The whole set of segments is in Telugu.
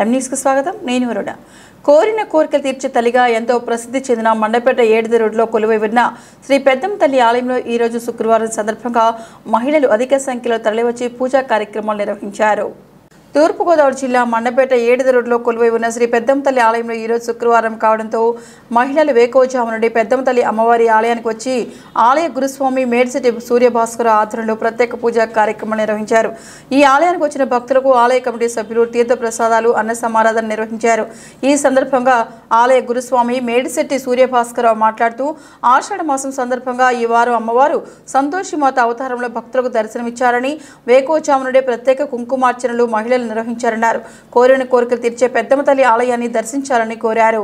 ఎంన్యూస్కి స్వాగతం నేను వరుణ కోరిన కోరికలు తీర్చే తల్లిగా ఎంతో ప్రసిద్ధి చెందిన మండపేట ఏడుది రోడ్లో కొలువై ఉన్న శ్రీ పెద్దం తల్లి ఆలయంలో ఈ రోజు శుక్రవారం సందర్భంగా మహిళలు అధిక సంఖ్యలో తరలివచ్చి పూజా కార్యక్రమాలు నిర్వహించారు తూర్పుగోదావరి జిల్లా మండపేట ఏడుది రోడ్లో కొలువై ఉన్న శ్రీ పెద్దంతల్లి ఆలయంలో ఈరోజు శుక్రవారం కావడంతో మహిళలు వేకోజాము నుండి పెద్దంతల్లి అమ్మవారి ఆలయానికి వచ్చి ఆలయ గురుస్వామి మేడ్సిటి సూర్యభాస్కర్ ఆధ్వర్యంలో ప్రత్యేక పూజా కార్యక్రమం నిర్వహించారు ఈ ఆలయానికి వచ్చిన భక్తులకు ఆలయ కమిటీ సభ్యులు తీర్థ ప్రసాదాలు అన్న సమారాధన నిర్వహించారు ఈ సందర్భంగా ఆలయ గురుస్వామి మేడిశెట్టి సూర్యభాస్కరరావు మాట్లాడుతూ ఆషాఢ మాసం సందర్భంగా ఈ వారం అమ్మవారు సంతోషిమాత అవతారంలో భక్తులకు దర్శనమిచ్చారని వేకోజాము నుండి ప్రత్యేక కుంకుమార్చనలు మహిళలు నిర్వహించారన్నారు కోరిన కోరికలు తీర్చే పెద్దమ్మ తల్లి ఆలయాన్ని దర్శించాలని కోరారు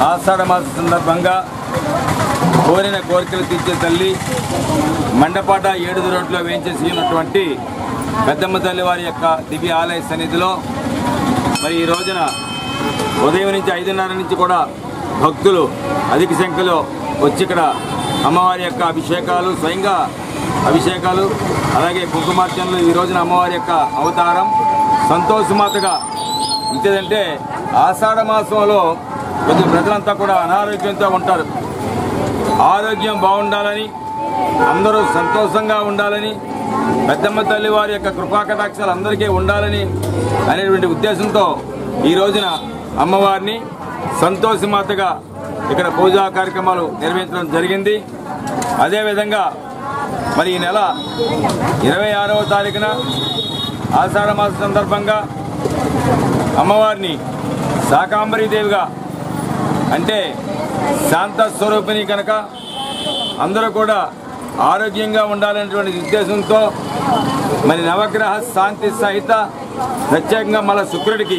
ఆషాఢ మాస సందర్భంగా కోరిన కోరికలు తీర్చే తల్లి మండపాట ఏడుది రోడ్లో వేయించేసి ఉన్నటువంటి పెద్దమ్మ తల్లి వారి యొక్క దివ్య ఆలయ సన్నిధిలో మరి ఈ రోజున ఉదయం నుంచి ఐదున్నర నుంచి కూడా భక్తులు అధిక సంఖ్యలో వచ్చి ఇక్కడ అమ్మవారి యొక్క అభిషేకాలు స్వయంగా అభిషేకాలు అలాగే కుంకుమార్చనలు ఈ రోజున అమ్మవారి యొక్క అవతారం సంతోషమాతగా ఇంకేదంటే ఆషాఢ మాసంలో కొద్ది ప్రజలంతా కూడా అనారోగ్యంతో ఉంటారు ఆరోగ్యం బాగుండాలని అందరూ సంతోషంగా ఉండాలని పెద్దమ్మ తల్లి వారి యొక్క కృపాకటాక్షాలు అందరికీ ఉండాలని అనేటువంటి ఉద్దేశంతో ఈ రోజున అమ్మవారిని సంతోషమాతగా ఇక్కడ పూజా కార్యక్రమాలు నిర్వహించడం జరిగింది అదేవిధంగా మరి ఈ నెల ఇరవై ఆరవ తారీఖున ఆషాఢ మాస సందర్భంగా అమ్మవారిని శాకాంబరీదేవిగా అంటే శాంత స్వరూపిణి కనుక అందరూ కూడా ఆరోగ్యంగా ఉండాలనేటువంటి ఉద్దేశంతో మరి నవగ్రహ శాంతి సహిత ప్రత్యేకంగా మళ్ళా శుక్రుడికి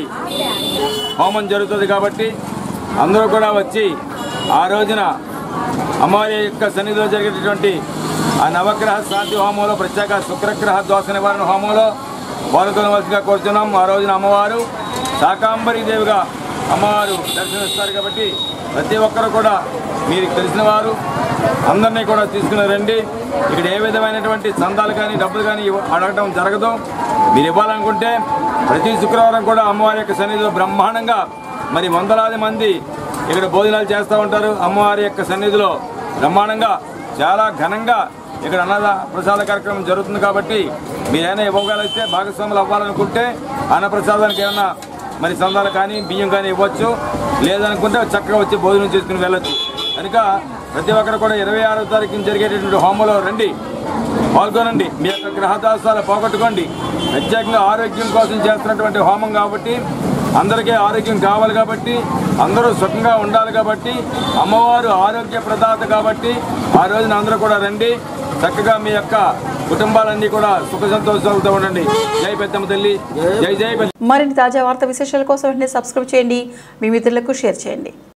హోమం జరుగుతుంది కాబట్టి అందరూ కూడా వచ్చి ఆ రోజున అమ్మవారి యొక్క సన్నిధిలో జరిగేటటువంటి ఆ నవగ్రహ శాంతి హోమంలో ప్రత్యేక శుక్రగ్రహ దోష నివారణ హోమంలో పాల్గొనవలసిగా కోరుతున్నాం ఆ రోజున అమ్మవారు శాకాంబరి దేవిగా అమ్మవారు దర్శనమిస్తారు కాబట్టి ప్రతి ఒక్కరు కూడా మీరు తెలిసిన వారు అందరినీ కూడా తీసుకుని రండి ఇక్కడ ఏ విధమైనటువంటి చందాలు కానీ డబ్బులు కానీ ఇవ్వ- అడగటం జరగదు మీరు ఇవ్వాలనుకుంటే ప్రతి శుక్రవారం కూడా అమ్మవారి యొక్క సన్నిధిలో బ్రహ్మాండంగా మరి వందలాది మంది ఇక్కడ భోజనాలు చేస్తూ ఉంటారు అమ్మవారి యొక్క సన్నిధిలో బ్రహ్మాండంగా చాలా ఘనంగా ఇక్కడ అన్నద ప్రసాద కార్యక్రమం జరుగుతుంది కాబట్టి మీరైనా ఇవ్వగలిగితే భాగస్వాములు అవ్వాలనుకుంటే అన్నప్రసాదానికి ఏమన్నా మరి సందాలు కానీ బియ్యం కానీ ఇవ్వచ్చు లేదనుకుంటే చక్కగా వచ్చి భోజనం చేసుకుని వెళ్ళొచ్చు కనుక ప్రతి ఒక్కరు కూడా ఇరవై ఆరో తారీఖున జరిగేటటువంటి హోమంలో రండి పాల్గొనండి మీ యొక్క గ్రహదాసాలు పోగొట్టుకోండి ప్రత్యేకంగా ఆరోగ్యం కోసం చేస్తున్నటువంటి హోమం కాబట్టి అందరికీ ఆరోగ్యం కావాలి కాబట్టి అందరూ సుఖంగా ఉండాలి కాబట్టి అమ్మవారు ఆరోగ్య ప్రదాత కాబట్టి ఆ రోజున అందరూ కూడా రండి చక్కగా మీ యొక్క కుటుంబాలన్నీ కూడా సుఖ సంతోషాలతో ఉండండి జై పెద్దమ్మ తల్లి జై జై పెద్ద మరిన్ని తాజా వార్తా విశేషాల కోసం వెంటనే సబ్స్క్రైబ్ చేయండి మీ మిత్రులకు షేర్ చేయండి